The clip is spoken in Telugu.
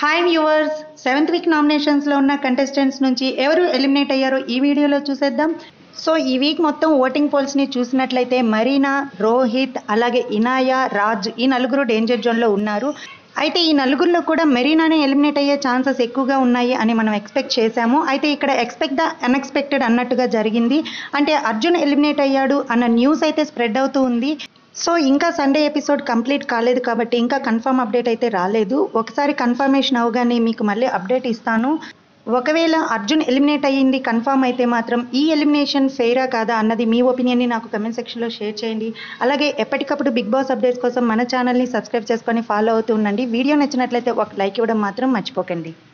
హాయ్ వ్యూవర్స్ సెవెంత్ వీక్ నామినేషన్స్లో ఉన్న కంటెస్టెంట్స్ నుంచి ఎవరు ఎలిమినేట్ అయ్యారో ఈ వీడియోలో చూసేద్దాం సో ఈ వీక్ మొత్తం ఓటింగ్ పోల్స్ని చూసినట్లయితే మరీనా రోహిత్ అలాగే ఇనాయా రాజ్ ఈ నలుగురు డేంజర్ జోన్లో ఉన్నారు అయితే ఈ నలుగురిలో కూడా మెరీనానే ఎలిమినేట్ అయ్యే ఛాన్సెస్ ఎక్కువగా ఉన్నాయి అని మనం ఎక్స్పెక్ట్ చేశాము అయితే ఇక్కడ ఎక్స్పెక్ట్ ద అన్ఎక్స్పెక్టెడ్ అన్నట్టుగా జరిగింది అంటే అర్జున్ ఎలిమినేట్ అయ్యాడు అన్న న్యూస్ అయితే స్ప్రెడ్ అవుతూ ఉంది సో ఇంకా సండే ఎపిసోడ్ కంప్లీట్ కాలేదు కాబట్టి ఇంకా కన్ఫర్మ్ అప్డేట్ అయితే రాలేదు ఒకసారి కన్ఫర్మేషన్ అవగానే మీకు మళ్ళీ అప్డేట్ ఇస్తాను ఒకవేళ అర్జున్ ఎలిమినేట్ అయ్యింది కన్ఫర్మ్ అయితే మాత్రం ఈ ఎలిమినేషన్ ఫెయిరా కాదా అన్నది మీ ఒపీనియన్ని నాకు కమెంట్ సెక్షన్లో షేర్ చేయండి అలాగే ఎప్పటికప్పుడు బిగ్ బాస్ అప్డేట్స్ కోసం మన ఛానల్ని సబ్స్క్రైబ్ చేసుకొని ఫాలో అవుతూ ఉండండి వీడియో నచ్చినట్లయితే ఒక లైక్ ఇవ్వడం మాత్రం మర్చిపోకండి